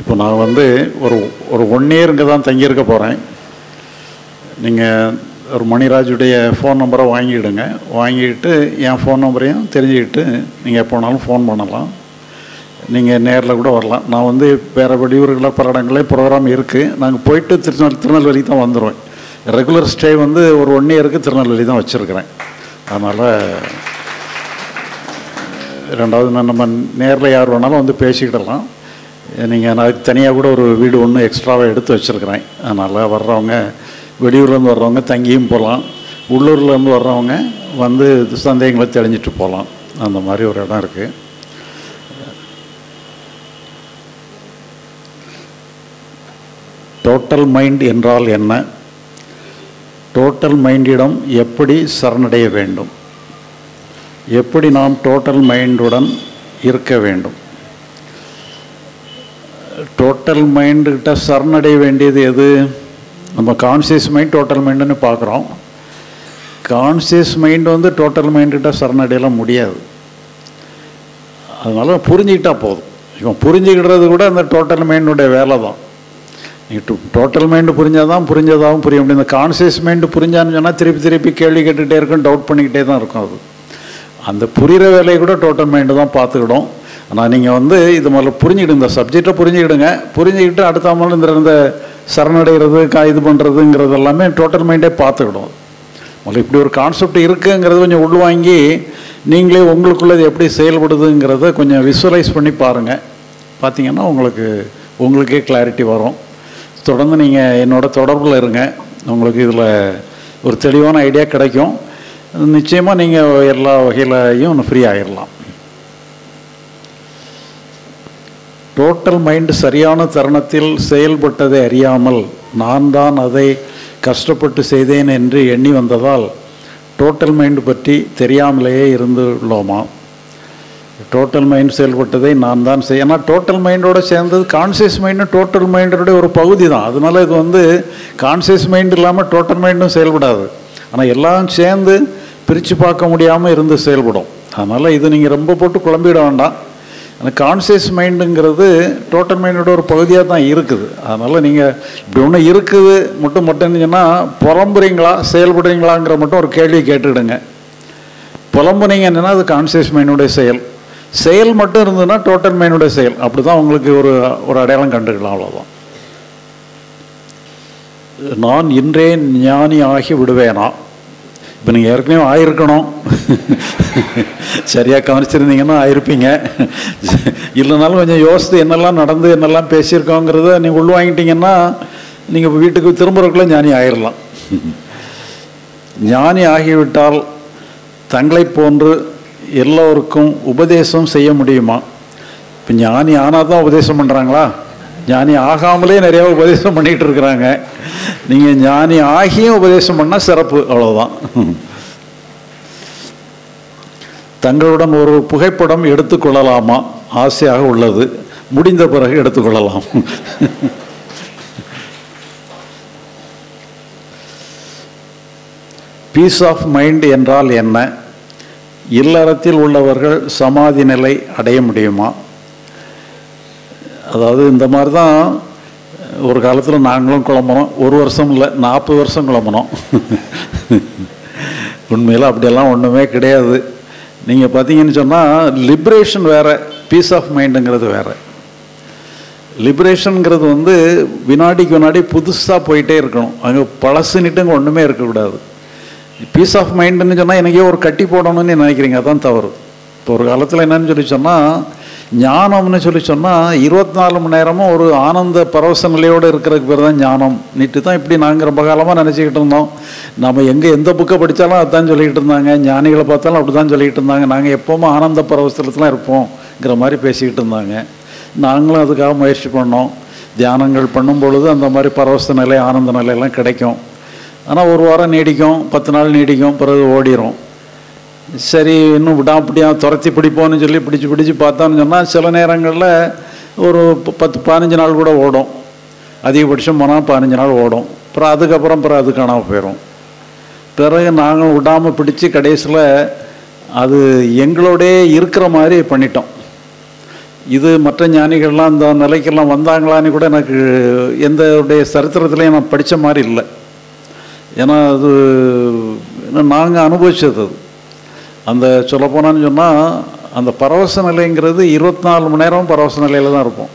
இப்போ நான் வந்து ஒரு ஒரு ஒன் இயர் இங்கே தான் தங்கியிருக்க போகிறேன் நீங்கள் ஒரு மணிராஜுடைய ஃபோன் நம்பரை வாங்கிடுங்க வாங்கிட்டு என் ஃபோன் நம்பரையும் தெரிஞ்சுக்கிட்டு நீங்கள் எப்போனாலும் ஃபோன் பண்ணலாம் நீங்கள் நேரில் கூட வரலாம் நான் வந்து வேறு வெளியூர்களில் பல இடங்களில் ப்ரோக்ராம் இருக்குது நாங்கள் போயிட்டு திருநெல் திருநெல்வேலி தான் வந்துடுவேன் ரெகுலர் ஸ்டே வந்து ஒரு ஒன் இயருக்கு திருநெல்வேலி தான் வச்சுருக்கிறேன் அதனால் ரெண்டாவது நான் நம்ம நேரில் யார் வேணாலும் வந்து பேசிக்கிடலாம் நீங்கள் நான் அதுக்கு தனியாக கூட ஒரு வீடு ஒன்று எக்ஸ்ட்ராவாக எடுத்து வச்சுருக்கிறேன் அதனால் வர்றவங்க வெளியூர்லேருந்து வர்றவங்க தங்கியும் போகலாம் உள்ளூர்லேருந்து வர்றவங்க வந்து சந்தேகங்களை தெளிஞ்சிட்டு போகலாம் அந்த மாதிரி ஒரு இடம் இருக்குது டோட்டல் மைண்ட் என்றால் என்ன டோட்டல் மைண்டிடம் எப்படி சரணடைய வேண்டும் எப்படி நாம் டோட்டல் மைண்டுடன் இருக்க வேண்டும் டோட்டல் மைண்டுகிட்ட சரணடைய வேண்டியது எது நம்ம கான்சியஸ் மைண்ட் டோட்டல் மைண்டுன்னு பார்க்குறோம் கான்சியஸ் மைண்ட் வந்து டோட்டல் மைண்டுகிட்ட சரணடையலாம் முடியாது அதனால் புரிஞ்சுக்கிட்டா போதும் இவன் புரிஞ்சுக்கிடுறது கூட அந்த டோட்டல் மைண்டுடைய வேலை தான் நீ டோட்டல் மைண்டு புரிஞ்சால் தான் புரிஞ்சதாகவும் புரிய முடியும் இந்த கான்சியஸ் மைண்டு புரிஞ்சான்னு சொன்னால் திருப்பி திருப்பி கேள்வி கேட்டுகிட்டே இருக்கும் டவுட் பண்ணிக்கிட்டே தான் இருக்கும் அது அந்த புரிகிற வேலையை கூட டோட்டல் மைண்டு தான் பார்த்துக்கிடும் ஆனால் நீங்கள் வந்து இது முதல்ல புரிஞ்சுக்கிடு இந்த சப்ஜெக்டை புரிஞ்சுக்கிடுங்க புரிஞ்சுக்கிட்டு அடுத்த மாதிரி இந்த இந்த சரணடைகிறது கா இது பண்ணுறதுங்கிறது எல்லாமே டோட்டல் மைண்டே பார்த்துக்கிடும் முதல்ல இப்படி ஒரு கான்செப்ட் இருக்குங்கிறது கொஞ்சம் உள்வாங்கி நீங்களே உங்களுக்குள்ளது எப்படி செயல்படுதுங்கிறத கொஞ்சம் விசுவலைஸ் பண்ணி பாருங்கள் பார்த்தீங்கன்னா உங்களுக்கு உங்களுக்கே கிளாரிட்டி வரும் தொடர்ந்து நீங்கள் என்னோட தொடர்பில் இருங்க உங்களுக்கு இதில் ஒரு தெளிவான ஐடியா கிடைக்கும் நிச்சயமாக நீங்கள் எல்லா வகையிலையும் ஃப்ரீ ஆகிடலாம் டோட்டல் மைண்டு சரியான தருணத்தில் செயல்பட்டதை அறியாமல் நான் தான் அதை கஷ்டப்பட்டு செய்தேன் என்று எண்ணி வந்ததால் டோட்டல் மைண்டு பற்றி தெரியாமலேயே இருந்துள்ளோமா டோட்டல் மைண்ட் செயல்பட்டதை நான் தான் செய்ய ஏன்னா டோட்டல் மைண்டோட சேர்ந்தது கான்சியஸ் மைண்டு டோட்டல் மைண்டோடைய ஒரு பகுதி தான் அதனால இது வந்து கான்சியஸ் மைண்ட் இல்லாமல் டோட்டல் மைண்டும் செயல்படாது ஆனால் எல்லாம் சேர்ந்து பிரித்து பார்க்க முடியாமல் இருந்து செயல்படும் அதனால் இது நீங்கள் ரொம்ப போட்டு குழம்பிட வேண்டாம் அந்த கான்சியஸ் மைண்டுங்கிறது டோட்டல் மைண்டோட ஒரு பகுதியாக தான் இருக்குது அதனால் நீங்கள் இப்படி ஒன்று இருக்குது மட்டும் மட்டும் சொன்னால் புலம்புறீங்களா செயல்படுறீங்களாங்கிற மட்டும் ஒரு கேள்வி கேட்டுக்கிடுங்க புலம்புனீங்கன்னா அது கான்சியஸ் மைண்டுடைய செயல் செயல் மட்டும் இருந்ததுன்னா டோட்டல் மைண்டுடைய செயல் அப்படி தான் உங்களுக்கு ஒரு ஒரு அடையாளம் கண்டுக்கலாம் அவ்வளோதான் நான் இன்றே ஞானி ஆகி விடுவேனா இப்போ நீங்கள் ஏற்கனவே ஆயிருக்கணும் சரியாக கவனிச்சிருந்தீங்கன்னா ஆயிருப்பீங்க இல்லைனாலும் கொஞ்சம் யோசித்து என்னெல்லாம் நடந்து என்னெல்லாம் பேசியிருக்கோங்கிறத நீங்கள் உள்வாங்கிட்டீங்கன்னா நீங்கள் வீட்டுக்கு திரும்புறதுக்குள்ளே ஞானி ஆயிடலாம் ஞானி ஆகிவிட்டால் தங்களை போன்று எல்லோருக்கும் உபதேசம் செய்ய முடியுமா இப்போ ஞானி ஆனால் தான் உபதேசம் பண்ணுறாங்களா ஞானி ஆகாமலே நிறையா உபதேசம் பண்ணிகிட்டு இருக்கிறாங்க நீங்கள் ஞானி ஆகியும் உபதேசம் பண்ணால் சிறப்பு அவ்வளோதான் தங்களுடன் ஒரு புகைப்படம் எடுத்துக்கொள்ளலாமா ஆசையாக உள்ளது முடிந்த பிறகு எடுத்துக்கொள்ளலாம் பீஸ் ஆஃப் மைண்ட் என்றால் என்ன இல்லறத்தில் உள்ளவர்கள் சமாதி நிலை அடைய முடியுமா அதாவது இந்த மாதிரி தான் ஒரு காலத்தில் நாங்களும் குழம்புனோம் ஒரு வருஷம் இல்லை நாற்பது வருஷம் குழம்புனோம் உண்மையில் அப்படியெல்லாம் ஒன்றுமே கிடையாது நீங்கள் பார்த்தீங்கன்னு சொன்னால் லிபரேஷன் வேறு பீஸ் ஆஃப் மைண்டுங்கிறது வேறு லிபரேஷனுங்கிறது வந்து வினாடிக்கு வினாடி புதுசாக போயிட்டே இருக்கணும் அங்கே பழசுன்னுட்டு அங்கே ஒன்றுமே இருக்கக்கூடாது பீஸ் ஆஃப் மைண்டுன்னு சொன்னால் எனக்கே ஒரு கட்டி போடணும்னு நினைக்கிறீங்க அதான் தவறு இப்போ ஒரு காலத்தில் என்னன்னு சொல்லி சொன்னால் ஞானம்னு சொல்லி சொன்னால் இருபத்தி நாலு மணி நேரமும் ஒரு ஆனந்த பரவச நிலையோடு இருக்கிறதுக்கு பேர் தான் ஞானம் நீட்டு தான் இப்படி நாங்கள் ரொம்ப காலமாக நினச்சிக்கிட்டு இருந்தோம் நம்ம எங்கே எந்த புக்கை படித்தாலும் அதுதான் சொல்லிக்கிட்டு இருந்தாங்க ஞானிகளை பார்த்தாலும் அப்படி தான் சொல்லிக்கிட்டு இருந்தாங்க நாங்கள் எப்போவுமே ஆனந்த பரவசத்தில் தான் இருப்போங்கிற மாதிரி பேசிக்கிட்டு இருந்தாங்க நாங்களும் அதுக்காக முயற்சி பண்ணோம் தியானங்கள் பண்ணும் பொழுது அந்த மாதிரி பரவச நிலை ஆனந்த நிலையெல்லாம் கிடைக்கும் ஆனால் ஒரு வாரம் நீடிக்கும் பத்து நாள் நீடிக்கும் பிறகு ஓடிடும் சரி இன்னும் விடாப்படியா துரத்தி பிடிப்போம்னு சொல்லி பிடிச்சி பிடிச்சி பார்த்தான்னு சொன்னால் சில நேரங்களில் ஒரு பத்து பதினஞ்சு நாள் கூட ஓடும் அதிகபட்சம் போனால் பதினஞ்சு நாள் ஓடும் அப்புறம் அதுக்கப்புறம் பிறகு அது காணாமல் போயிடும் பிறகு நாங்கள் விடாமல் பிடிச்சி கடைசியில் அது எங்களோடே இருக்கிற மாதிரி பண்ணிட்டோம் இது மற்ற ஞானிகள்லாம் இந்த நிலைக்கெல்லாம் வந்தாங்களான்னு கூட எனக்கு எந்த உடைய சரித்திரத்துலையும் நான் படித்த மாதிரி இல்லை ஏன்னா அது நாங்கள் அனுபவிச்சது அது அந்த சொல்லப்போனான்னு சொன்னால் அந்த பரவச நிலைங்கிறது இருபத்தி நாலு மணி நேரம் பரவச நிலையில் தான் இருப்போம்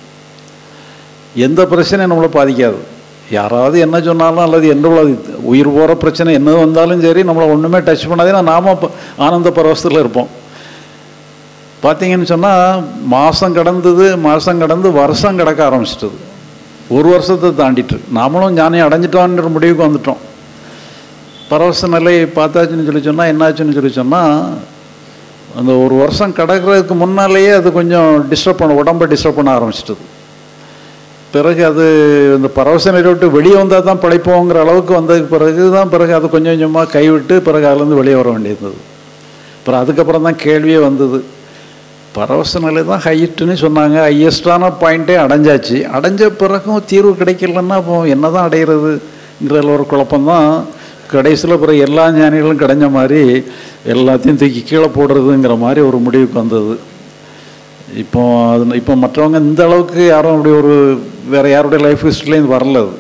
எந்த பிரச்சனையும் நம்மளை பாதிக்காது யாராவது என்ன சொன்னாலும் அல்லது என்ன உயிர் போகிற பிரச்சனை என்ன வந்தாலும் சரி நம்மளை ஒன்றுமே டச் பண்ணாதே நாம ப- ஆனந்த பரவசத்தில் இருப்போம் பார்த்தீங்கன்னு சொன்னால் மாதம் கடந்தது மாதம் கடந்து வருஷம் கிடக்க ஆரம்பிச்சிட்டது ஒரு வருஷத்தை தாண்டிட்டு நாமளும் ஞானி அடைஞ்சிட்டோன்ற முடிவுக்கு வந்துட்டோம் பரவச நிலை பார்த்தாச்சுன்னு சொல்லி சொன்னால் என்னாச்சுன்னு சொல்லி சொன்னால் அந்த ஒரு வருஷம் கடக்கிறதுக்கு முன்னாலேயே அது கொஞ்சம் டிஸ்டர்ப் பண்ண உடம்பை டிஸ்டர்ப் பண்ண ஆரம்பிச்சிட்டது பிறகு அது இந்த பரவச நிலை விட்டு வெளியே வந்தால் தான் பிழைப்போங்கிற அளவுக்கு வந்ததுக்கு பிறகு தான் பிறகு அது கொஞ்சம் கொஞ்சமாக கைவிட்டு பிறகு அதுலேருந்து வெளியே வர வேண்டியிருந்தது அப்புறம் அதுக்கப்புறம் தான் கேள்வியே வந்தது பரவச நிலை தான் ஹைட்டுன்னு சொன்னாங்க ஹையஸ்டான பாயிண்ட்டே அடைஞ்சாச்சு அடைஞ்ச பிறகும் தீர்வு கிடைக்கலன்னா அப்போ என்ன தான் அடைகிறதுங்கிறதுல ஒரு குழப்பம்தான் கடைசியில் பிறகு எல்லா ஞானிகளும் கிடைஞ்ச மாதிரி எல்லாத்தையும் தூக்கி கீழே போடுறதுங்கிற மாதிரி ஒரு முடிவுக்கு வந்தது இப்போ அது இப்போ மற்றவங்க இந்த அளவுக்கு யாரும் அப்படி ஒரு வேறு யாருடைய லைஃப் ஹிஸ்ட்ரிலையும் வரல அது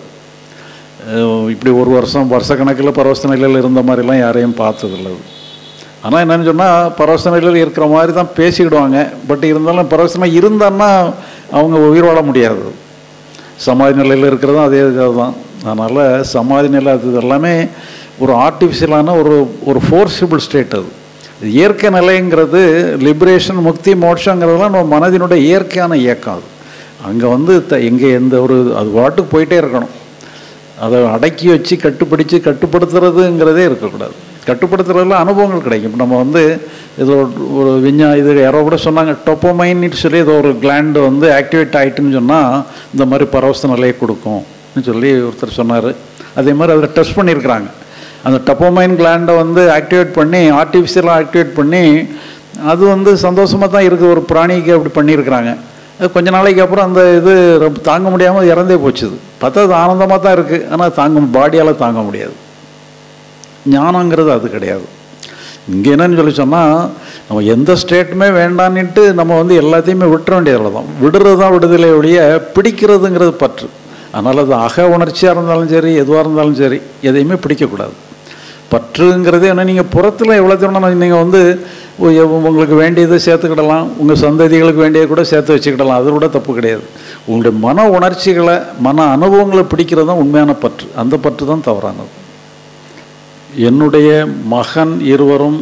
அஹ் இப்படி ஒரு வருஷம் வருஷக்கணக்கில் பரவச நிலையில் இருந்த மாதிரிலாம் யாரையும் பார்த்ததில்ல அது ஆனால் என்னன்னு சொன்னால் பரவச நிலையில் இருக்கிற மாதிரி தான் பேசிக்கிடுவாங்க பட் இருந்தாலும் பரவசமாக இருந்தான்னா அவங்க உயிர் வாழ முடியாது சமாதி நிலையில் இருக்கிறதும் அதே இதுதான் அதனால் சமாதி நிலை அது எல்லாமே ஒரு ஆர்டிஃபிஷியலான ஒரு ஒரு ஃபோர்ஸிபிள் ஸ்டேட் அது இயற்கை நிலைங்கிறது லிபரேஷன் முக்தி மோட்சங்கிறதுலாம் நம்ம மனதினுடைய இயற்கையான இயக்கம் அது அங்கே வந்து த எங்கே எந்த ஒரு அது பாட்டுக்கு போயிட்டே இருக்கணும் அதை அடக்கி வச்சு கட்டுப்பிடிச்சு கட்டுப்படுத்துறதுங்கிறதே இருக்கக்கூடாது கட்டுப்படுத்துறதுல அனுபவங்கள் கிடைக்கும் இப்போ நம்ம வந்து ஏதோ ஒரு- ஒரு விஞ்ஞா இது யாரோ கூட சொன்னாங்க டொப்போமைன்னு சொல்லி ஏதோ ஒரு கிளாண்டு வந்து ஆக்டிவேட் ஆகிட்டுன்னு சொன்னால் இந்த மாதிரி பரவச நிலையை கொடுக்கும்னு சொல்லி ஒருத்தர் சொன்னார் அதே மாதிரி அதில் டெஸ்ட் பண்ணியிருக்கிறாங்க அந்த டொப்போமைன் கிளாண்டை வந்து ஆக்டிவேட் பண்ணி ஆர்டிஃபிஷியலாக ஆக்டிவேட் பண்ணி அது வந்து சந்தோஷமாக தான் இருக்குது ஒரு பிராணிக்கு அப்படி பண்ணியிருக்கிறாங்க அது கொஞ்ச நாளைக்கு அப்புறம் அந்த இது ரொம்ப தாங்க முடியாமல் இறந்தே போச்சுது பார்த்தா அது ஆனந்தமாக தான் இருக்குது ஆனால் தாங்க பாடியால் தாங்க முடியாது ஞானங்கிறது அது கிடையாது இங்கே என்னன்னு சொல்லி சொன்னால் நம்ம எந்த ஸ்டேட்டுமே வேண்டான்னுட்டு நம்ம வந்து எல்லாத்தையுமே விட்டுற வேண்டியதில் தான் விடுறது தான் விடுதலை ஒழிய பிடிக்கிறதுங்கிறது பற்று அதனால் அது அக உணர்ச்சியாக இருந்தாலும் சரி எதுவாக இருந்தாலும் சரி எதையுமே பிடிக்கக்கூடாது பற்றுங்கிறது என்ன நீங்கள் புறத்தில் எவ்வளோ தூரம் நீங்கள் வந்து உ- எவ்- உங்களுக்கு வேண்டியதை சேர்த்துக்கிடலாம் உங்கள் சந்ததிகளுக்கு வேண்டியதை கூட சேர்த்து வச்சுக்கிடலாம் அது கூட தப்பு கிடையாது உங்களுடைய மன உணர்ச்சிகளை மன அனுபவங்களை பிடிக்கிறது தான் உண்மையான பற்று அந்த பற்று தான் தவறானது என்னுடைய மகன் இருவரும்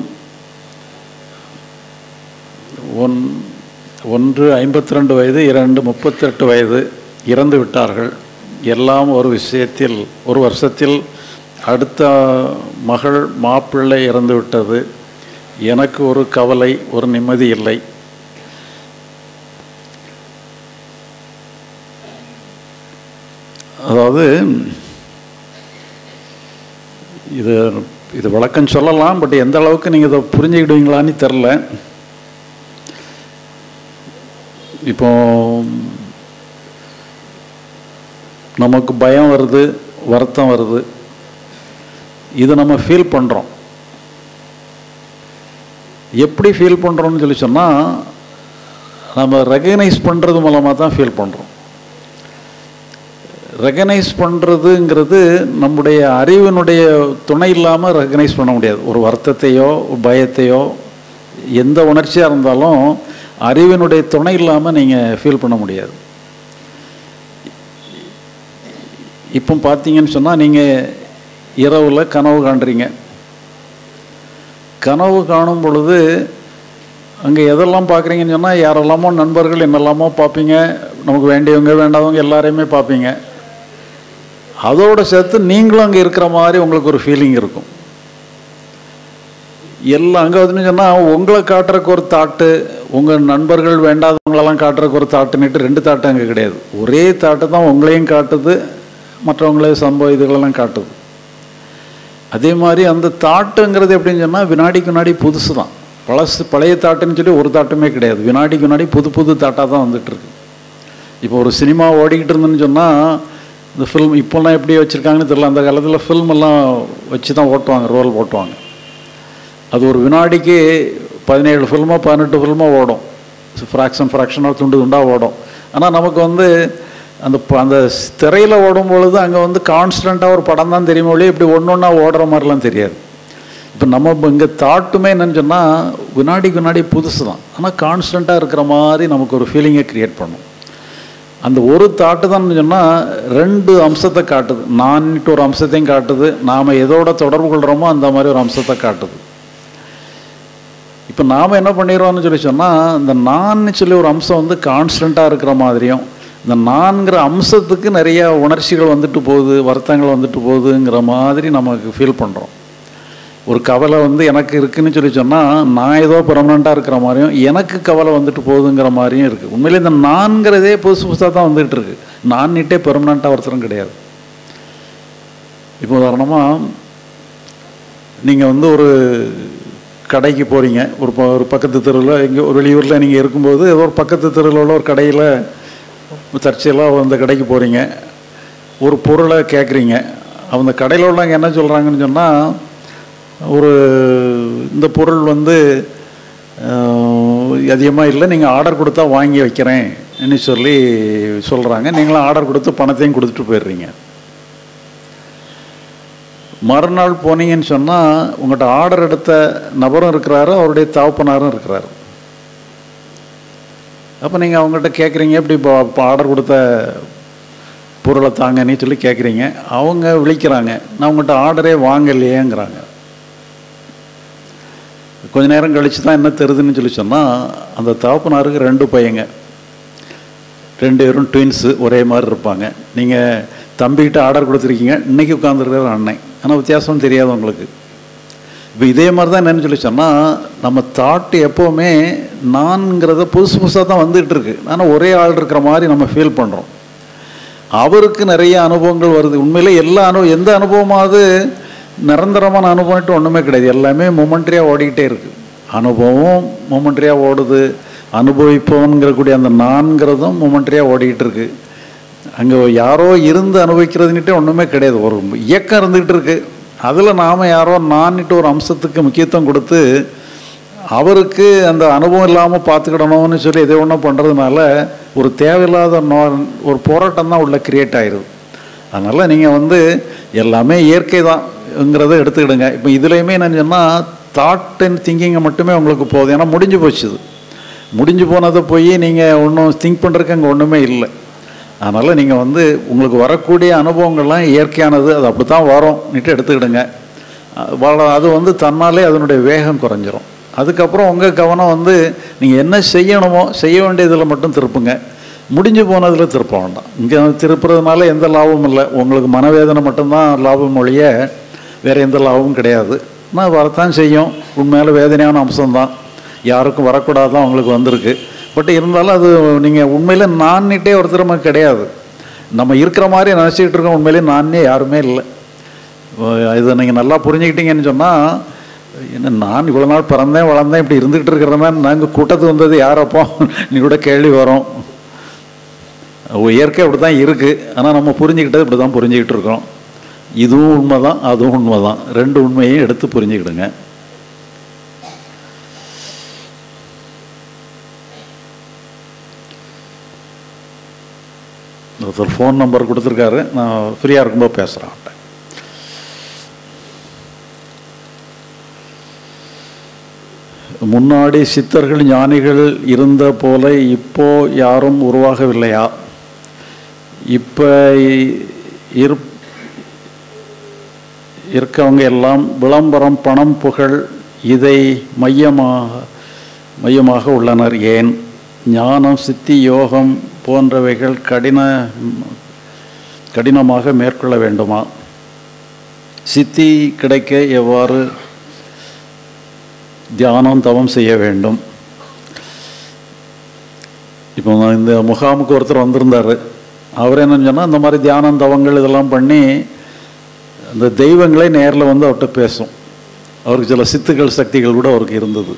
ஒன் ஒன்று ஐம்பத்தி ரெண்டு வயது இரண்டு முப்பத்தெட்டு வயது இறந்து விட்டார்கள் எல்லாம் ஒரு விஷயத்தில் ஒரு வருஷத்தில் அடுத்த மகள் மாப்பிள்ளை இறந்து விட்டது எனக்கு ஒரு கவலை ஒரு நிம்மதி இல்லை அதாவது இது இது விளக்கம் சொல்லலாம் பட் எந்த அளவுக்கு நீங்கள் இதை புரிஞ்சுக்கிடுவீங்களான்னு தெரில இப்போ நமக்கு பயம் வருது வருத்தம் வருது இது நம்ம ஃபீல் பண்ணுறோம் எப்படி ஃபீல் பண்ணுறோம்னு சொல்லி சொன்னால் நம்ம ரெகனைஸ் பண்ணுறது மூலமாக தான் ஃபீல் பண்ணுறோம் ரெகனைஸ் பண்ணுறதுங்கிறது நம்முடைய அறிவினுடைய துணை இல்லாமல் ரெகனைஸ் பண்ண முடியாது ஒரு வருத்தத்தையோ பயத்தையோ எந்த உணர்ச்சியாக இருந்தாலும் அறிவினுடைய துணை இல்லாமல் நீங்கள் ஃபீல் பண்ண முடியாது இப்போ பார்த்தீங்கன்னு சொன்னால் நீங்கள் இரவில் கனவு காண்றீங்க கனவு காணும் பொழுது அங்கே எதெல்லாம் பார்க்குறீங்கன்னு சொன்னால் யாரெல்லாமோ நண்பர்கள் என்னெல்லாமோ பார்ப்பீங்க நமக்கு வேண்டியவங்க வேண்டாதவங்க எல்லாரையுமே பார்ப்பீங்க அதோடு சேர்த்து நீங்களும் அங்கே இருக்கிற மாதிரி உங்களுக்கு ஒரு ஃபீலிங் இருக்கும் எல்லாம் அங்கே வந்துன்னு சொன்னால் உங்களை காட்டுறக்கு ஒரு தாட்டு உங்கள் நண்பர்கள் வேண்டாதவங்களெல்லாம் காட்டுறக்கு ஒரு தாட்டுன்னுட்டு ரெண்டு தாட்டு அங்கே கிடையாது ஒரே தாட்டு தான் உங்களையும் காட்டுது மற்றவங்களே சம்பவ இதுகளெல்லாம் காட்டுது அதே மாதிரி அந்த தாட்டுங்கிறது எப்படின்னு சொன்னால் வினாடிக்கு வினாடி புதுசு தான் பழசு பழைய தாட்டுன்னு சொல்லி ஒரு தாட்டுமே கிடையாது வினாடிக்கு வினாடி புது புது தாட்டாக தான் வந்துட்டுருக்கு இப்போ ஒரு சினிமா ஓடிக்கிட்டு இருந்துன்னு சொன்னால் இந்த ஃபில்ம் இப்போல்லாம் எப்படி வச்சுருக்காங்கன்னு தெரியல அந்த காலத்தில் ஃபில்ம் எல்லாம் வச்சு தான் ஓட்டுவாங்க ரோல் ஓட்டுவாங்க அது ஒரு வினாடிக்கு பதினேழு ஃபில்மோ பதினெட்டு ஃபில்மோ ஓடும் ஃப்ராக்ஷன் ஃப்ராக்ஷனாக துண்டு துண்டாக ஓடும் ஆனால் நமக்கு வந்து அந்த ப- அந்த திரையில் ஓடும் பொழுது அங்கே வந்து கான்ஸ்டண்ட்டாக ஒரு படம் தான் தெரியுமோ ஒழிய இப்படி ஒன்று ஒன்றா ஓடுற மாதிரிலாம் தெரியாது இப்போ நம்ம இங்கே தாட்டுமே என்னன்னு சொன்னால் வினாடிக்கு வினாடி புதுசு தான் ஆனால் கான்ஸ்டண்ட்டாக இருக்கிற மாதிரி நமக்கு ஒரு ஃபீலிங்கை க்ரியேட் பண்ணும் அந்த ஒரு தாட்டு தான் சொன்னால் ரெண்டு அம்சத்தை காட்டுது நான்ட்டு ஒரு அம்சத்தையும் காட்டுது நாம் எதோட தொடர்பு கொள்கிறோமோ அந்த மாதிரி ஒரு அம்சத்தை காட்டுது இப்போ நாம் என்ன பண்ணிடுறோம்னு சொல்லி சொன்னால் இந்த நான்னு சொல்லி ஒரு அம்சம் வந்து கான்ஸ்டண்ட்டாக இருக்கிற மாதிரியும் இந்த நான்கிற அம்சத்துக்கு நிறைய உணர்ச்சிகள் வந்துட்டு போகுது வருத்தங்கள் வந்துட்டு போகுதுங்கிற மாதிரி நமக்கு ஃபீல் பண்ணுறோம் ஒரு கவலை வந்து எனக்கு இருக்குன்னு சொல்லி சொன்னால் நான் ஏதோ பெர்மனண்ட்டாக இருக்கிற மாதிரியும் எனக்கு கவலை வந்துட்டு போகுதுங்கிற மாதிரியும் இருக்குது உண்மையிலே இந்த நான்கிறதே புதுசு புதுசாக தான் வந்துகிட்டு இருக்கு நான்னிட்டே பெர்மனண்ட்டாக ஒருத்தரும் கிடையாது இப்போ உதாரணமாக நீங்கள் வந்து ஒரு கடைக்கு போகிறீங்க ஒரு ப ஒரு பக்கத்து தெருவில் எங்கே ஒரு வெளியூரில் நீங்கள் இருக்கும்போது ஏதோ ஒரு பக்கத்து தெருவில் உள்ள ஒரு கடையில் தற்செயலாக அந்த கடைக்கு போகிறீங்க ஒரு பொருளை கேட்குறீங்க அந்த கடையில் உள்ளவங்க என்ன சொல்கிறாங்கன்னு சொன்னால் ஒரு இந்த பொருள் வந்து அதிகமாக இல்லை நீங்கள் ஆர்டர் கொடுத்தா வாங்கி வைக்கிறேன்னு சொல்லி சொல்கிறாங்க நீங்களும் ஆர்டர் கொடுத்து பணத்தையும் கொடுத்துட்டு போயிடுறீங்க மறுநாள் போனீங்கன்னு சொன்னால் உங்கள்கிட்ட ஆர்டர் எடுத்த நபரும் இருக்கிறாரு அவருடைய தாப்பனாரும் இருக்கிறாரு அப்போ நீங்கள் அவங்ககிட்ட கேட்குறீங்க இப்படி இப்போ ஆர்டர் கொடுத்த பொருளை தாங்கன்னு சொல்லி கேட்குறீங்க அவங்க விழிக்கிறாங்க நான் உங்கள்கிட்ட ஆர்டரே வாங்கலையேங்கிறாங்க கொஞ்ச நேரம் கழித்து தான் என்ன தெரியுதுன்னு சொல்லி சொன்னால் அந்த தகப்பனாருக்கு ரெண்டு பையங்க ரெண்டு பேரும் ட்வின்ஸு ஒரே மாதிரி இருப்பாங்க நீங்கள் தம்பிக்கிட்ட ஆர்டர் கொடுத்துருக்கீங்க இன்றைக்கி உட்காந்துருக்கிற அண்ணன் ஆனால் வித்தியாசம் தெரியாது உங்களுக்கு இப்போ இதே மாதிரி தான் என்னன்னு சொல்லி சொன்னால் நம்ம தாட்டு எப்போவுமே நான்ங்கிறத புதுசு புதுசாக தான் வந்துகிட்டு இருக்கு ஆனால் ஒரே ஆள் இருக்கிற மாதிரி நம்ம ஃபீல் பண்ணுறோம் அவருக்கு நிறைய அனுபவங்கள் வருது உண்மையிலே எல்லா அனுபவம் எந்த அனுபவமாவது நிரந்தரமான அனுபவம்ட்டு ஒன்றுமே கிடையாது எல்லாமே மொமெண்ட்ரியாக ஓடிக்கிட்டே இருக்குது அனுபவம் மொமெண்ட்ரியாக ஓடுது அனுபவிப்பவன்கிறக்கூடிய அந்த நான்கிறதும் மொமெண்ட்ரியாக ஓடிக்கிட்டு இருக்கு அங்கே யாரோ இருந்து அனுபவிக்கிறதுன்னுட்டே ஒன்றுமே கிடையாது ஒரு இயக்கம் இருந்துகிட்டு இருக்கு அதில் நாம் யாரோ நான்ட்டு ஒரு அம்சத்துக்கு முக்கியத்துவம் கொடுத்து அவருக்கு அந்த அனுபவம் இல்லாமல் பார்த்துக்கிடணும்னு சொல்லி எதை ஒன்றும் பண்ணுறதுனால ஒரு தேவையில்லாத நோ ஒரு போராட்டம் தான் உள்ள கிரியேட் ஆயிடுது அதனால் நீங்கள் வந்து எல்லாமே இயற்கை தான்ங்கிறத எடுத்துக்கிடுங்க இப்போ இதுலேயுமே என்னன்னு சொன்னால் தாட் அண்ட் திங்கிங்கை மட்டுமே உங்களுக்கு போதும் ஏன்னா முடிஞ்சு போச்சு இது முடிஞ்சு போனதை போய் நீங்கள் ஒன்றும் திங்க் பண்ணுறதுக்கு அங்கே ஒன்றுமே இல்லை அதனால் நீங்கள் வந்து உங்களுக்கு வரக்கூடிய அனுபவங்கள்லாம் இயற்கையானது அது அப்படி தான் வரும்னுட்டு எடுத்துக்கிடுங்க அது வள- அது வந்து தன்னாலே அதனுடைய வேகம் குறைஞ்சிரும் அதுக்கப்புறம் உங்கள் கவனம் வந்து நீங்கள் என்ன செய்யணுமோ செய்ய வேண்டியதில் மட்டும் திருப்புங்க முடிஞ்சு போனதில் திருப்ப வேண்டாம் இங்கே திருப்புறதுனால எந்த லாபமும் இல்லை உங்களுக்கு மனவேதனை மட்டும்தான் லாபம் ஒழிய வேறு எந்த லாபமும் கிடையாது ஆனால் வரத்தான் செய்யும் உண்மையில வேதனையான அம்சம்தான் யாருக்கும் வரக்கூடாதான் உங்களுக்கு வந்திருக்கு பட் இருந்தாலும் அது நீங்கள் உண்மையில நான்னிட்டே ஒரு திறமை கிடையாது நம்ம இருக்கிற மாதிரி நினச்சிக்கிட்டு இருக்கோம் உண்மையிலே நானே யாருமே இல்லை இதை நீங்கள் நல்லா புரிஞ்சுக்கிட்டீங்கன்னு சொன்னால் என்ன நான் இவ்வளோ நாள் பிறந்தேன் வளர்ந்தேன் இப்படி இருந்துகிட்டு இருக்கிற மாதிரி நாங்கள் கூட்டத்துக்கு வந்தது யாரப்போ நீ கூட கேள்வி வரும் இயற்கை அப்படி தான் இருக்குது ஆனால் நம்ம புரிஞ்சுக்கிட்டது இப்படி தான் புரிஞ்சுக்கிட்டு இருக்கோம் இதுவும் உண்மை தான் அதுவும் உண்மை தான் ரெண்டு உண்மையையும் எடுத்து புரிஞ்சுக்கிடுங்க ஒருத்தர் ஃபோன் நம்பர் கொடுத்துருக்காரு நான் ஃப்ரீயாக இருக்கும்போது பேசுகிறேன் அவன்கிட்ட முன்னாடி சித்தர்கள் ஞானிகள் இருந்த போல இப்போ யாரும் உருவாகவில்லையா இப்போ இரு இருக்கவங்க எல்லாம் விளம்பரம் பணம் புகழ் இதை மையமாக மையமாக உள்ளனர் ஏன் ஞானம் சித்தி யோகம் போன்றவைகள் கடின கடினமாக மேற்கொள்ள வேண்டுமா சித்தி கிடைக்க எவ்வாறு தியானம் தவம் செய்ய வேண்டும் இப்போ நான் இந்த முகாமுக்கு ஒருத்தர் வந்திருந்தார் அவர் என்னன்னு சொன்னால் இந்த மாதிரி தியானம் தவங்கள் இதெல்லாம் பண்ணி அந்த தெய்வங்களே நேரில் வந்து அவர்கிட்ட பேசும் அவருக்கு சில சித்துக்கள் சக்திகள் கூட அவருக்கு இருந்தது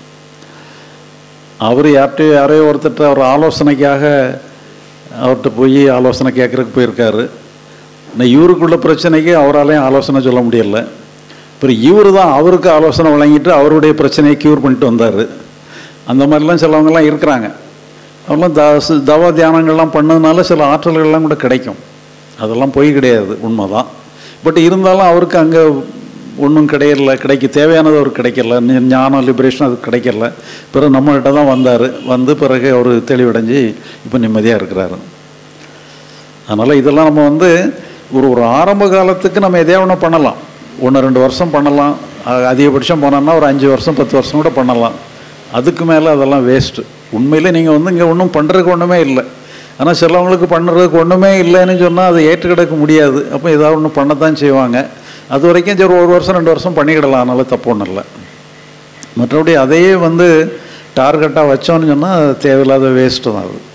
அவர் யார்கிட்டயோ யாரையோ ஒருத்தர்கிட்ட அவர் ஆலோசனைக்காக அவர்கிட்ட போய் ஆலோசனை கேட்குறதுக்கு போயிருக்காரு நான் இவருக்குள்ள பிரச்சனைக்கு அவராலையும் ஆலோசனை சொல்ல முடியல அப்புறம் இவர் தான் அவருக்கு ஆலோசனை வழங்கிட்டு அவருடைய பிரச்சனையை க்யூர் பண்ணிட்டு வந்தார் அந்த மாதிரிலாம் சிலவங்கெல்லாம் இருக்கிறாங்க அவங்களாம் த சு- தவ தியானங்கள்லாம் பண்ணதுனால சில ஆற்றல்கள்லாம் கூட கிடைக்கும் அதெல்லாம் பொய் கிடையாது உண்மைதான் பட் இருந்தாலும் அவருக்கு அங்கே ஒன்றும் கிடையல கிடைக்க தேவையானது அவருக்கு கிடைக்கல ஞ- ஞானம் லிபரேஷன் அது கிடைக்கல பிறகு நம்மகிட்ட தான் வந்தார் வந்து பிறகு அவர் தெளிவடைஞ்சு இப்போ நிம்மதியாக இருக்கிறாரு அதனால் இதெல்லாம் நம்ம வந்து ஒரு ஒரு ஆரம்ப காலத்துக்கு நம்ம எதையா ஒன்று பண்ணலாம் ஒன்று ரெண்டு வருஷம் பண்ணலாம் அ- அதிகபட்சம் போனோம்னா ஒரு அஞ்சு வருஷம் பத்து வருஷம் கூட பண்ணலாம் அதுக்கு மேலே அதெல்லாம் வேஸ்ட்டு உண்மையில் நீங்கள் வந்து இங்கே ஒன்றும் பண்ணுறதுக்கு ஒன்றுமே இல்லை ஆனால் சிலவங்களுக்கு பண்ணுறதுக்கு ஒன்றுமே இல்லைன்னு சொன்னால் அதை ஏற்றுக்கிடக்க முடியாது அப்போ ஏதாவது ஒன்று பண்ணத்தான் செய்வாங்க அது வரைக்கும் சரி ஒரு வருஷம் ரெண்டு வருஷம் பண்ணிக்கிடலாம் அதனால தப்பு ஒன்றும் இல்லை மற்றபடி அதையே வந்து டார்கெட்டாக வச்சோன்னு சொன்னால் தேவையில்லாத வேஸ்ட்டு தான் அது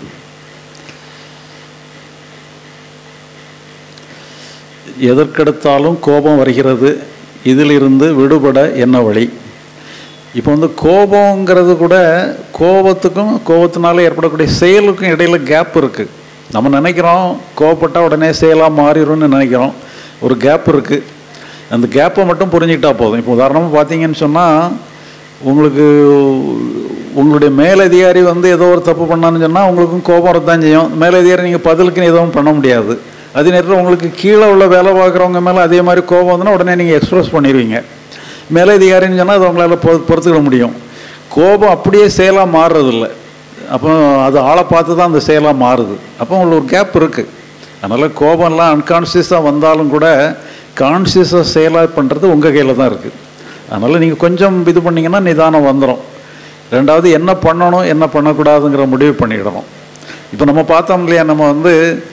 எதற்கெடுத்தாலும் கோபம் வருகிறது இதிலிருந்து விடுபட என்ன வழி இப்போ வந்து கோபங்கிறது கூட கோபத்துக்கும் கோபத்தினால ஏற்படக்கூடிய செயலுக்கும் இடையில கேப் இருக்குது நம்ம நினைக்கிறோம் கோபப்பட்டால் உடனே செயலாக மாறிடும்னு நினைக்கிறோம் ஒரு கேப் இருக்குது அந்த கேப்பை மட்டும் புரிஞ்சுக்கிட்டா போதும் இப்போ உதாரணமாக பார்த்தீங்கன்னு சொன்னால் உங்களுக்கு உங்களுடைய மேலதிகாரி வந்து ஏதோ ஒரு தப்பு பண்ணான்னு சொன்னால் உங்களுக்கும் கோபம் வரத்தான் செய்யும் மேலதிகாரி நீங்கள் பதிலுக்குன்னு எதுவும் பண்ண முடியாது அதே நேரத்தில் உங்களுக்கு கீழே உள்ள வேலை பார்க்குறவங்க மேலே அதே மாதிரி கோபம் வந்துன்னா உடனே நீங்கள் எக்ஸ்பிரஸ் பண்ணிடுவீங்க மேலதிகாரின்னு சொன்னால் அது உங்களால் பொ பொறுத்துக்கிட முடியும் கோபம் அப்படியே செயலாக மாறுறதில்ல அப்போ அது ஆளை பார்த்து தான் அந்த செயலாக மாறுது அப்போ உங்களுக்கு ஒரு கேப் இருக்குது அதனால் கோபம்லாம் அன்கான்ஷியஸாக வந்தாலும் கூட கான்ஷியஸாக செயலாக பண்ணுறது உங்கள் கையில் தான் இருக்குது அதனால் நீங்கள் கொஞ்சம் இது பண்ணிங்கன்னா நிதானம் வந்துடும் ரெண்டாவது என்ன பண்ணணும் என்ன பண்ணக்கூடாதுங்கிற முடிவு பண்ணிக்கிடணும் இப்போ நம்ம பார்த்தோம் இல்லையா நம்ம வந்து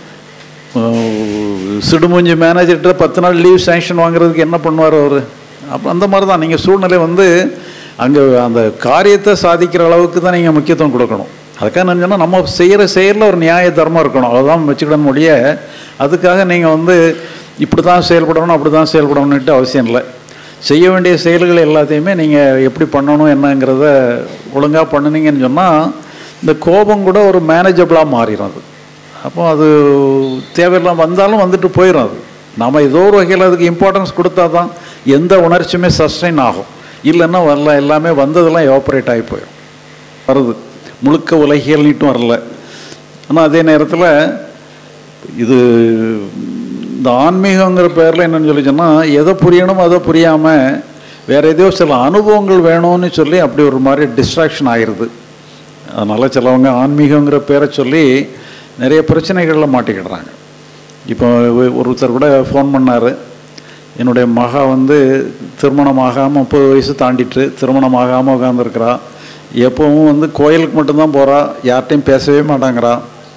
அஹ், சிடுமூஞ்சி மேனேஜர்கிட்ட பத்து நாள் லீவ் சேங்ஷன் வாங்குறதுக்கு என்ன பண்ணுவார் அவர் அப்போ அந்த மாதிரி தான் நீங்கள் சூழ்நிலை வந்து அங்கே அந்த காரியத்தை சாதிக்கிற அளவுக்கு தான் நீங்கள் முக்கியத்துவம் கொடுக்கணும் அதுக்காக நான் சொன்னால் நம்ம செய்கிற செயலில் ஒரு நியாய தர்மம் இருக்கணும் அவ்வளோதான் வச்சுக்கிடணும் முடிய அதுக்காக நீங்கள் வந்து இப்படி தான் செயல்படணும் அப்படி தான் செயல்படணுன்ட்டு அவசியம் இல்லை செய்ய வேண்டிய செயல்கள் எல்லாத்தையுமே நீங்கள் எப்படி பண்ணணும் என்னங்கிறத ஒழுங்காக பண்ணுனீங்கன்னு சொன்னால் இந்த கோபம் கூட ஒரு மேனேஜபிளாக மாறிடும் அது அப்போ அது தேவையில்லாம வந்தாலும் வந்துட்டு போயிடும் அது நாம் ஏதோ ஒரு வகையில் அதுக்கு இம்பார்ட்டன்ஸ் கொடுத்தா தான் எந்த உணர்ச்சியுமே சஸ்டைன் ஆகும் இல்லைன்னா வரல எல்லாமே வந்ததெல்லாம் எவாபரேட் ஆகி போயிடும் வருது முழுக்க உலகியல் நீட்டும் வரல ஆனால் அதே நேரத்தில் இது இந்த ஆன்மீகங்கிற பேரில் என்னன்னு சொல்லி சொன்னால் எதை புரியணும் அதை புரியாமல் வேறு எதையோ சில அனுபவங்கள் வேணும்னு சொல்லி அப்படி ஒரு மாதிரி டிஸ்ட்ராக்ஷன் ஆயிடுது அதனால் சிலவங்க ஆன்மீகங்கிற பேரை சொல்லி நிறைய பிரச்சனைகளில் மாட்டிக்கிடுறாங்க இப்போ ஒ- ஒருத்தர் கூட ஃபோன் பண்ணார் என்னுடைய மகா வந்து திருமணம் ஆகாமல் முப்பது வயசு தாண்டிட்டு திருமணம் ஆகாமல் உட்காந்துருக்கிறா எப்பவும் வந்து கோயிலுக்கு மட்டும்தான் போகிறா யார்கிட்டையும் பேசவே மாட்டாங்கிறா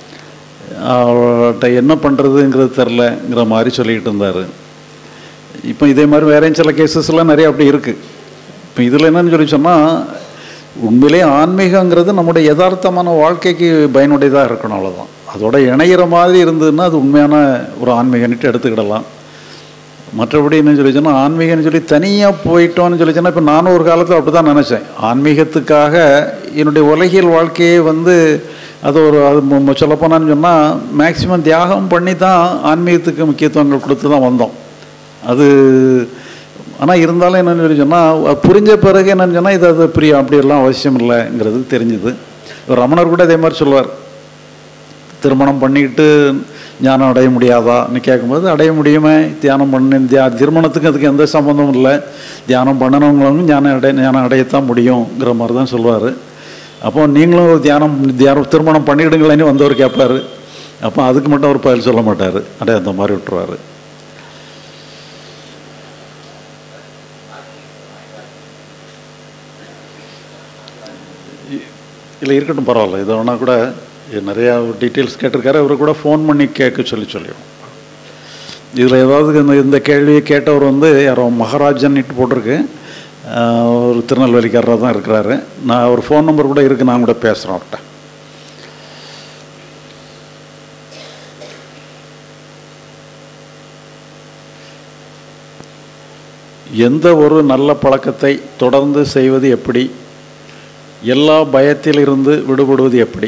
அவள்கிட்ட என்ன பண்ணுறதுங்கிறது தெரிலங்கிற மாதிரி சொல்லிக்கிட்டு இருந்தார் இப்போ இதே மாதிரி வேற சில கேசஸ்லாம் நிறைய அப்படி இருக்குது இப்போ இதில் என்னன்னு சொல்லி சொன்னால் உண்மையிலே ஆன்மீகங்கிறது நம்முடைய யதார்த்தமான வாழ்க்கைக்கு பயனுடையதாக இருக்கணும் அவ்வளோதான் அதோட இணையிற மாதிரி இருந்ததுன்னா அது உண்மையான ஒரு ஆன்மீகன்ட்டு எடுத்துக்கிடலாம் மற்றபடி என்ன சொல்லி சொன்னால் ஆன்மீகம்னு சொல்லி தனியாக போயிட்டோம்னு சொல்லி சொன்னால் இப்போ நானும் ஒரு காலத்தில் அப்படி தான் நினச்சேன் ஆன்மீகத்துக்காக என்னுடைய உலகியல் வாழ்க்கையே வந்து அது ஒரு அது சொல்லப்போனான்னு சொன்னால் மேக்சிமம் தியாகம் பண்ணி தான் ஆன்மீகத்துக்கு முக்கியத்துவங்கள் கொடுத்து தான் வந்தோம் அது ஆனால் இருந்தாலும் என்னன்னு சொல்லி சொன்னால் புரிஞ்ச பிறகு என்னன்னு சொன்னால் இது அது புரியும் அப்படியெல்லாம் அவசியம் இல்லைங்கிறது தெரிஞ்சுது ரமணர் கூட அதே மாதிரி சொல்லுவார் திருமணம் பண்ணிக்கிட்டு ஞானம் அடைய முடியாதான்னு கேட்கும்போது அடைய முடியுமே தியானம் பண்ணி தியா திருமணத்துக்கு அதுக்கு எந்த சம்மந்தமும் இல்லை தியானம் பண்ணனவங்களும் ஞானம் அடைய ஞானம் அடையத்தான் முடியுங்கிற மாதிரி தான் சொல்லுவார் அப்போ நீங்களும் ஒரு தியானம் தியானம் திருமணம் பண்ணிவிடுங்களேன்னு வந்தவர் கேட்பார் அப்போ அதுக்கு மட்டும் அவர் பதில் சொல்ல மாட்டார் அடைய அந்த மாதிரி விட்டுருவார் இல்லை இருக்கட்டும் பரவாயில்ல இதை வேணால் கூட நிறையா டீட்டெயில்ஸ் கேட்டிருக்காரு அவரை கூட ஃபோன் பண்ணி கேட்க சொல்லி சொல்லிடுவோம் இதில் ஏதாவது இந்த இந்த கேள்வியை கேட்டவர் வந்து யாரோ மகாராஜன்ட்டு போட்டிருக்கு ஆஹ் ஒரு திருநெல்வேலிக்காரராக தான் இருக்கிறாரு நான் ஒரு ஃபோன் நம்பர் கூட இருக்குது நான் கூட பேசுகிறேன் அவர்கிட்ட எந்த ஒரு நல்ல பழக்கத்தை தொடர்ந்து செய்வது எப்படி எல்லா பயத்திலிருந்து விடுபடுவது எப்படி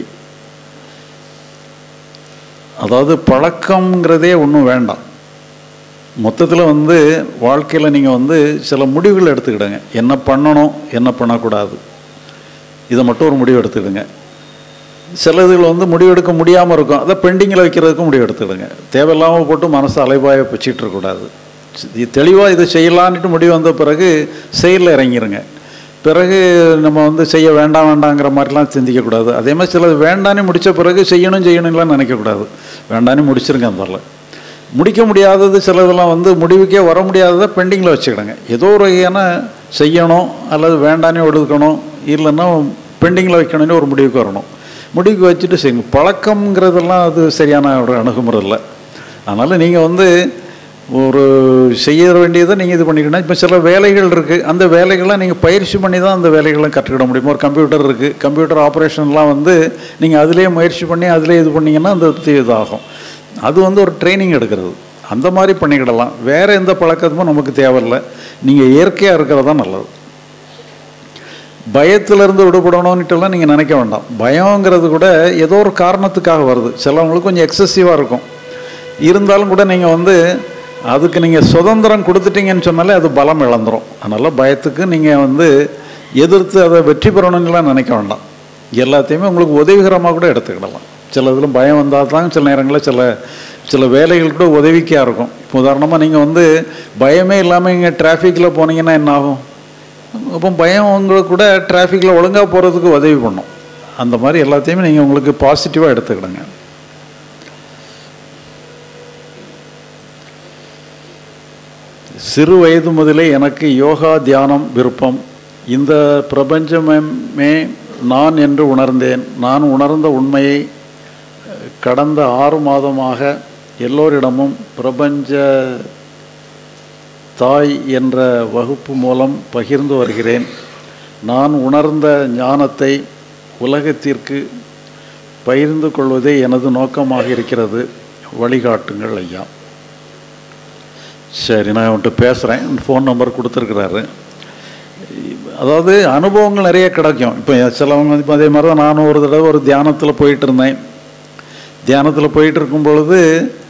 அதாவது பழக்கம்ங்கிறதே ஒன்றும் வேண்டாம் மொத்தத்தில் வந்து வாழ்க்கையில் நீங்கள் வந்து சில முடிவுகள் எடுத்துக்கிடுங்க என்ன பண்ணணும் என்ன பண்ணக்கூடாது இதை மட்டும் ஒரு முடிவு எடுத்துக்கிடுங்க சில இதுகள் வந்து முடிவெடுக்க முடியாமல் இருக்கும் அதை பெண்டிங்கில் வைக்கிறதுக்கும் முடிவு எடுத்துக்கிடுங்க தேவையில்லாமல் போட்டு மனசை அலைபாய வச்சுட்டு இருக்கக்கூடாது தெளிவாக இதை செய்யலான்ட்டு முடிவு வந்த பிறகு செயலில் இறங்கிருங்க பிறகு நம்ம வந்து செய்ய வேண்டாம் வேண்டாங்கிற மாதிரிலாம் சிந்திக்கக்கூடாது அதே மாதிரி சிலது வேண்டானே முடித்த பிறகு செய்யணும் செய்யணும்லாம் நினைக்கக்கூடாது வேண்டானே முடிச்சிருங்க அந்த முடிக்க முடியாதது சிலதெல்லாம் வந்து முடிவுக்கே வர முடியாததை பெண்டிங்கில் வச்சுக்கிடுங்க ஏதோ ஒரு வகையான செய்யணும் அல்லது வேண்டானே ஒடுக்கணும் இல்லைன்னா பெண்டிங்கில் வைக்கணும்னு ஒரு முடிவுக்கு வரணும் முடிவுக்கு வச்சுட்டு செய்யுங்க பழக்கம்ங்கிறதெல்லாம் அது சரியான ஒரு அணுகுமுறை இல்லை அதனால் நீங்கள் வந்து ஒரு செய்ய வேண்டியதை நீங்கள் இது பண்ணிக்கணும் இப்போ சில வேலைகள் இருக்குது அந்த வேலைகளை நீங்கள் பயிற்சி பண்ணி தான் அந்த வேலைகளை கற்றுக்கிட முடியும் ஒரு கம்ப்யூட்டர் இருக்குது கம்ப்யூட்டர் ஆப்ரேஷன்லாம் வந்து நீங்கள் அதிலே முயற்சி பண்ணி அதிலே இது பண்ணிங்கன்னா அந்த இதாகும் அது வந்து ஒரு ட்ரைனிங் எடுக்கிறது அந்த மாதிரி பண்ணிக்கிடலாம் வேறு எந்த பழக்கத்துக்கும் நமக்கு தேவையில்லை நீங்கள் இயற்கையாக இருக்கிறது தான் நல்லது பயத்திலிருந்து விடுபடணும்னுட்டுலாம் நீங்கள் நினைக்க வேண்டாம் பயங்கிறது கூட ஏதோ ஒரு காரணத்துக்காக வருது சிலவங்களுக்கு கொஞ்சம் எக்ஸசிவாக இருக்கும் இருந்தாலும் கூட நீங்கள் வந்து அதுக்கு நீங்கள் சுதந்திரம் கொடுத்துட்டீங்கன்னு சொன்னாலே அது பலம் இழந்துடும் அதனால் பயத்துக்கு நீங்கள் வந்து எதிர்த்து அதை வெற்றி பெறணும்னுலாம் நினைக்க வேண்டாம் எல்லாத்தையுமே உங்களுக்கு உதவிகரமாக கூட எடுத்துக்கிடலாம் சில இதில் பயம் வந்தால் தான் சில நேரங்களில் சில சில வேலைகள் கூட உதவிக்காக இருக்கும் இப்போ உதாரணமாக நீங்கள் வந்து பயமே இல்லாமல் இங்கே டிராஃபிக்கில் போனீங்கன்னா என்ன ஆகும் அப்போ பயம் உங்களுக்கு கூட டிராஃபிக்கில் ஒழுங்காக போகிறதுக்கு உதவி பண்ணும் அந்த மாதிரி எல்லாத்தையுமே நீங்கள் உங்களுக்கு பாசிட்டிவாக எடுத்துக்கிடுங்க சிறு வயது முதலே எனக்கு யோகா தியானம் விருப்பம் இந்த பிரபஞ்சமே நான் என்று உணர்ந்தேன் நான் உணர்ந்த உண்மையை கடந்த ஆறு மாதமாக எல்லோரிடமும் பிரபஞ்ச தாய் என்ற வகுப்பு மூலம் பகிர்ந்து வருகிறேன் நான் உணர்ந்த ஞானத்தை உலகத்திற்கு பகிர்ந்து கொள்வதே எனது நோக்கமாக இருக்கிறது வழிகாட்டுங்கள் ஐயா சரி நான் அவன்கிட்ட பேசுகிறேன் ஃபோன் நம்பர் கொடுத்துருக்குறாரு அதாவது அனுபவங்கள் நிறைய கிடைக்கும் இப்போ சிலவங்க வந்து அதே மாதிரி தான் நானும் ஒரு தடவை ஒரு தியானத்தில் போயிட்டு இருந்தேன் தியானத்தில் போயிட்டு இருக்கும் பொழுது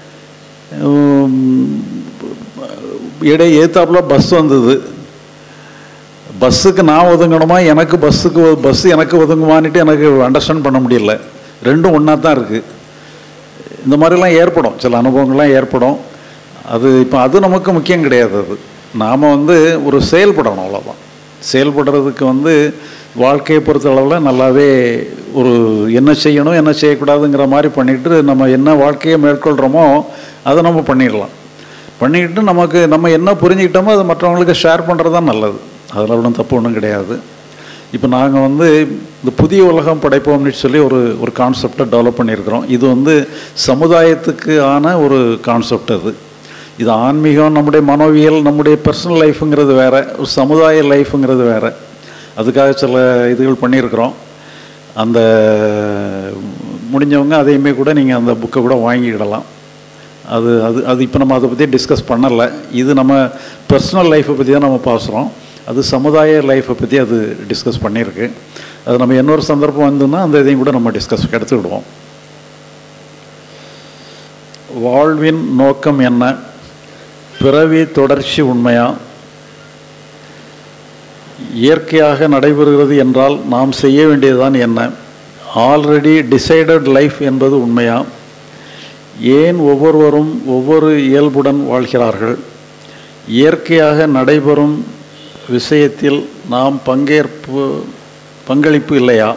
இடை ஏத்தாப்புல பஸ் வந்தது பஸ்ஸுக்கு நான் ஒதுங்கணுமா எனக்கு பஸ்ஸுக்கு பஸ் எனக்கு ஒதுங்குமான்ட்டு எனக்கு அண்டர்ஸ்டாண்ட் பண்ண முடியல ரெண்டும் ஒன்றா தான் இருக்குது இந்த மாதிரிலாம் ஏற்படும் சில அனுபவங்கள்லாம் ஏற்படும் அது இப்போ அது நமக்கு முக்கியம் கிடையாது அது நாம் வந்து ஒரு செயல்படணும் அவ்வளோதான் செயல்படுறதுக்கு வந்து வாழ்க்கையை பொறுத்த அளவில் நல்லாவே ஒரு என்ன செய்யணும் என்ன செய்யக்கூடாதுங்கிற மாதிரி பண்ணிட்டு நம்ம என்ன வாழ்க்கையை மேற்கொள்கிறோமோ அதை நம்ம பண்ணிடலாம் பண்ணிக்கிட்டு நமக்கு நம்ம என்ன புரிஞ்சுக்கிட்டோமோ அதை மற்றவங்களுக்கு ஷேர் பண்ணுறது தான் நல்லது அதில் ஒன்றும் தப்பு ஒன்றும் கிடையாது இப்போ நாங்கள் வந்து இந்த புதிய உலகம் படைப்போம்னு சொல்லி ஒரு ஒரு கான்செப்டை டெவலப் பண்ணியிருக்கிறோம் இது வந்து சமுதாயத்துக்கு ஆன ஒரு கான்செப்ட் அது இது ஆன்மீகம் நம்முடைய மனோவியல் நம்முடைய பர்சனல் லைஃபுங்கிறது வேறு ஒரு சமுதாய லைஃபுங்கிறது வேறு அதுக்காக சில இதுகள் பண்ணியிருக்கிறோம் அந்த முடிஞ்சவங்க அதையுமே கூட நீங்கள் அந்த புக்கை கூட வாங்கிக்கிடலாம் அது அது அது இப்போ நம்ம அதை பற்றி டிஸ்கஸ் பண்ணலை இது நம்ம பர்சனல் லைஃப்பை பற்றி தான் நம்ம பேசுகிறோம் அது சமுதாய லைஃப்பை பற்றி அது டிஸ்கஸ் பண்ணியிருக்கு அது நம்ம இன்னொரு சந்தர்ப்பம் வந்துன்னா அந்த இதையும் கூட நம்ம டிஸ்கஸ் எடுத்துக்கிடுவோம் வாழ்வின் நோக்கம் என்ன பிறவி தொடர்ச்சி உண்மையா இயற்கையாக நடைபெறுகிறது என்றால் நாம் செய்ய வேண்டியதுதான் என்ன ஆல்ரெடி டிசைடட் லைஃப் என்பது உண்மையா ஏன் ஒவ்வொருவரும் ஒவ்வொரு இயல்புடன் வாழ்கிறார்கள் இயற்கையாக நடைபெறும் விஷயத்தில் நாம் பங்கேற்பு பங்களிப்பு இல்லையா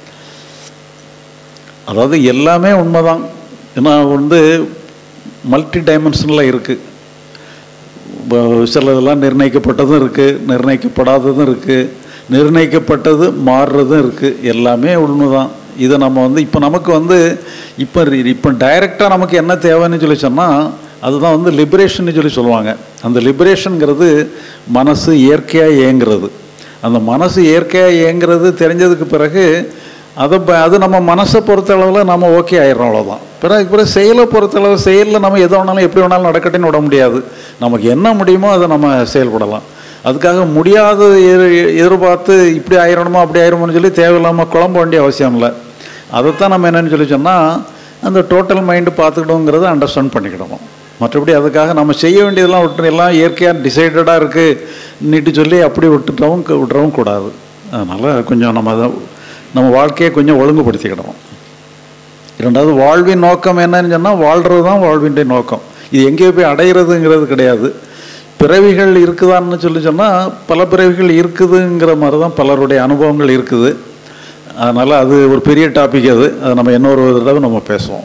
அதாவது எல்லாமே உண்மைதான் ஏன்னா வந்து மல்டி டைமென்ஷனில் இருக்குது சிலதெல்லாம் நிர்ணயிக்கப்பட்டதும் இருக்குது நிர்ணயிக்கப்படாததும் இருக்குது நிர்ணயிக்கப்பட்டது மாறுறதும் இருக்குது எல்லாமே உண்மைதான் இதை நம்ம வந்து இப்போ நமக்கு வந்து இப்போ இப்போ டைரெக்டாக நமக்கு என்ன தேவைன்னு சொல்லி சொன்னால் அதுதான் வந்து லிபரேஷன் சொல்லி சொல்லுவாங்க அந்த லிபரேஷனுங்கிறது மனசு இயற்கையாக இயங்குறது அந்த மனசு இயற்கையாக இயங்குறது தெரிஞ்சதுக்கு பிறகு அதை அது நம்ம மனசை பொறுத்தளவில் நம்ம ஓகே ஆயிடுறோம் அவ்வளோதான் பிறகு பிறகு செயலை பொறுத்தளவு செயலில் நம்ம எதை வேணாலும் எப்படி வேணாலும் நடக்கட்டுன்னு விட முடியாது நமக்கு என்ன முடியுமோ அதை நம்ம செயல்படலாம் அதுக்காக முடியாத எதிர்பார்த்து இப்படி ஆயிரணுமா அப்படி ஆயிரணும்னு சொல்லி தேவையில்லாமல் குழம்ப வேண்டிய அவசியம் இல்லை அதைத்தான் நம்ம என்னென்னு சொல்லி சொன்னால் அந்த டோட்டல் மைண்டு பார்த்துக்கிட்டோங்கிறத அண்டர்ஸ்டாண்ட் பண்ணிக்கிடணும் மற்றபடி அதுக்காக நம்ம செய்ய வேண்டியதெல்லாம் விட்டு எல்லாம் இயற்கையாக டிசைடடாக இருக்குது நீட்டு சொல்லி அப்படி விட்டுட்டவும் விட்டுறவும் கூடாது அதனால் கொஞ்சம் நம்ம அதை நம்ம வாழ்க்கையை கொஞ்சம் ஒழுங்குபடுத்திக்கிடணும் இரண்டாவது வாழ்வின் நோக்கம் என்னன்னு சொன்னால் வாழ்கிறது தான் வாழ்வின் நோக்கம் இது எங்கேயோ போய் அடையிறதுங்கிறது கிடையாது பிறவிகள் இருக்குதான்னு சொல்லி சொன்னால் பல பிறவிகள் இருக்குதுங்கிற மாதிரி தான் பலருடைய அனுபவங்கள் இருக்குது அதனால் அது ஒரு பெரிய டாபிக் அது அதை நம்ம இன்னொரு தடவை நம்ம பேசுவோம்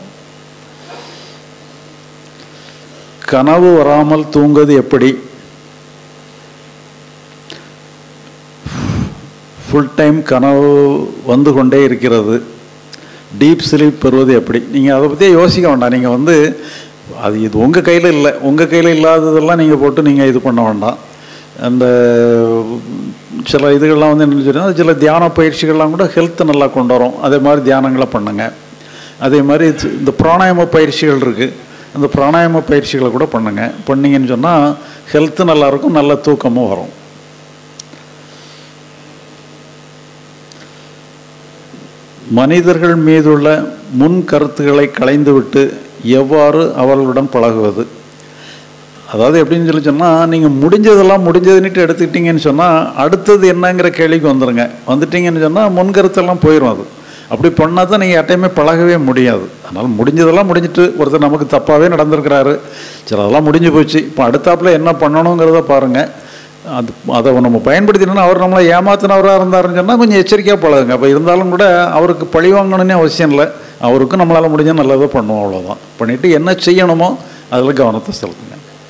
கனவு வராமல் தூங்குவது எப்படி ஃபுல் டைம் கனவு வந்து கொண்டே இருக்கிறது டீப் ஸ்லீப் பெறுவது எப்படி நீங்கள் அதை பற்றியே யோசிக்க வேண்டாம் நீங்கள் வந்து அது இது உங்கள் கையில் இல்லை உங்கள் கையில் இல்லாததெல்லாம் நீங்கள் போட்டு நீங்கள் இது பண்ண வேண்டாம் அந்த சில இதுகள்லாம் வந்து என்ன சொன்னால் சில தியான பயிற்சிகள்லாம் கூட ஹெல்த்தை நல்லா கொண்டு வரும் அதே மாதிரி தியானங்களை பண்ணுங்க அதே மாதிரி இது- இந்த பிராணாயாம பயிற்சிகள் இருக்குது அந்த பிராணாயாம பயிற்சிகளை கூட பண்ணுங்க பண்ணீங்கன்னு சொன்னால் ஹெல்த்து நல்லாயிருக்கும் நல்ல தூக்கமும் வரும் மனிதர்கள் மீதுள்ள முன் கருத்துக்களை களைந்துவிட்டு எவ்வாறு அவர்களுடன் பழகுவது அதாவது எப்படின்னு சொல்லி சொன்னால் நீங்கள் முடிஞ்சதெல்லாம் முடிஞ்சதுன்னுட்டு எடுத்துக்கிட்டீங்கன்னு சொன்னால் அடுத்தது என்னங்கிற கேள்விக்கு வந்துடுங்க வந்துட்டீங்கன்னு சொன்னால் முன் கருத்தெல்லாம் போயிடும் அது அப்படி பண்ணால் தான் நீங்கள் யார்ட்டையுமே பழகவே முடியாது அதனால் முடிஞ்சதெல்லாம் முடிஞ்சிட்டு ஒருத்தர் நமக்கு தப்பாகவே நடந்திருக்கிறாரு சரி அதெல்லாம் முடிஞ்சு போச்சு இப்போ அடுத்தாப்புல என்ன பண்ணணுங்கிறத பாருங்கள் அது அதை நம்ம பயன்படுத்தினோன்னா அவர் நம்மளை ஏமாத்தினவராக இருந்தாருன்னு சொன்னால் கொஞ்சம் எச்சரிக்கையாக பழகுங்க அப்போ இருந்தாலும் கூட அவருக்கு பழி வாங்கணும்னே அவசியம் இல்லை அவருக்கும் நம்மளால் முடிஞ்ச நல்லதாக பண்ணுவோம் அவ்வளோதான் பண்ணிவிட்டு என்ன செய்யணுமோ அதில் கவனத்தை செலுத்துங்க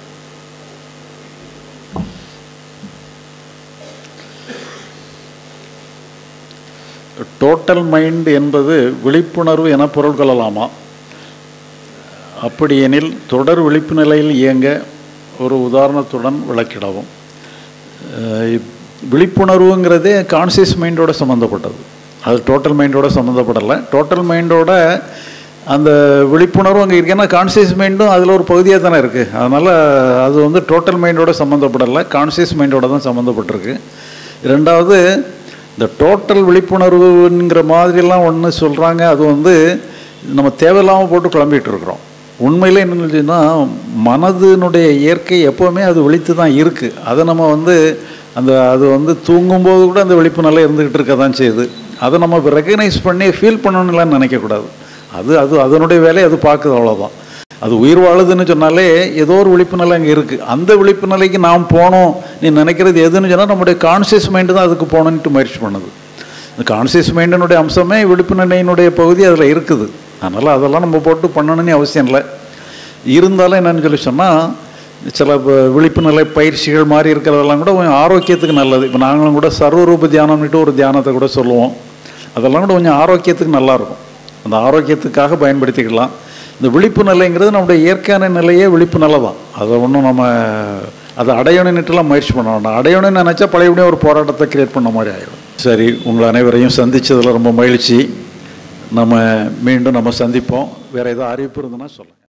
டோட்டல் மைண்ட் என்பது விழிப்புணர்வு என பொருள் கொள்ளலாமா அப்படியெனில் தொடர் விழிப்பு நிலையில் இயங்க ஒரு உதாரணத்துடன் விளக்கிடவும் அஹ் இப்- விழிப்புணர்வுங்கிறதே கான்சியஸ் மைண்டோட சம்மந்தப்பட்டது அது டோட்டல் மைண்டோட சம்மந்தப்படலை டோட்டல் மைண்டோட அந்த விழிப்புணர்வு அங்கே இருக்கு ஏன்னா கான்சியஸ் மைண்டும் அதில் ஒரு பகுதியாக தானே இருக்குது அதனால் அது வந்து டோட்டல் மைண்டோட சம்மந்தப்படலை கான்சியஸ் மைண்டோட தான் சம்மந்தப்பட்டிருக்கு ரெண்டாவது இந்த டோட்டல் விழிப்புணர்வுங்கிற மாதிரிலாம் ஒன்று சொல்கிறாங்க அது வந்து நம்ம தேவையில்லாமல் போட்டு குழம்பிட்டு இருக்கிறோம் உண்மையில் என்னச்சுன்னா மனதினுடைய இயற்கை எப்போவுமே அது விழித்து தான் இருக்குது அதை நம்ம வந்து அந்த அது வந்து தூங்கும்போது கூட அந்த விழிப்பு நல்லா இருந்துக்கிட்டு இருக்க தான் செய்யுது அதை நம்ம ரெக்கக்னைஸ் பண்ணி ஃபீல் பண்ணணும்லாம் நினைக்கக்கூடாது அது அது அதனுடைய வேலையை அது பார்க்குது அவ்வளோதான் அது உயிர் வாழுதுன்னு சொன்னாலே ஏதோ ஒரு விழிப்பு நிலை அங்கே இருக்குது அந்த விழிப்பு நிலைக்கு நாம் போனோம் நீ நினைக்கிறது எதுன்னு சொன்னால் நம்முடைய கான்சியஸ் மைண்டு தான் அதுக்கு போகணுன்ட்டு முயற்சி பண்ணுது இந்த கான்சியஸ் மைண்டினுடைய அம்சமே விழிப்பு நிலையினுடைய பகுதி அதில் இருக்குது அதனால் அதெல்லாம் நம்ம போட்டு பண்ணணும்னு அவசியம் இல்லை இருந்தாலும் என்னன்னு சொல்லி சொன்னால் சில ப- விழிப்பு நிலை பயிற்சிகள் மாதிரி இருக்கிறதெல்லாம் கூட கொஞ்சம் ஆரோக்கியத்துக்கு நல்லது இப்போ நாங்களும் கூட சர்வரூப தியானம்னுட்டு ஒரு தியானத்தை கூட சொல்லுவோம் அதெல்லாம் கூட கொஞ்சம் ஆரோக்கியத்துக்கு நல்லாயிருக்கும் அந்த ஆரோக்கியத்துக்காக பயன்படுத்திக்கலாம் இந்த விழிப்பு நிலைங்கிறது நம்முடைய இயற்கையான நிலையே விழிப்பு நிலை தான் அதை ஒன்றும் நம்ம அதை அடையணுன்னுட்டுலாம் முயற்சி பண்ண வேண்டாம் அடையணும்னு நினச்சா பழையபடியும் ஒரு போராட்டத்தை கிரியேட் பண்ண மாதிரி ஆயிடும் சரி உங்கள் அனைவரையும் சந்திச்சதுல ரொம்ப மகிழ்ச்சி நம்ம மீண்டும் நம்ம சந்திப்போம் வேறு ஏதோ அறிவிப்பு இருந்ததுன்னா சொல்லுங்கள்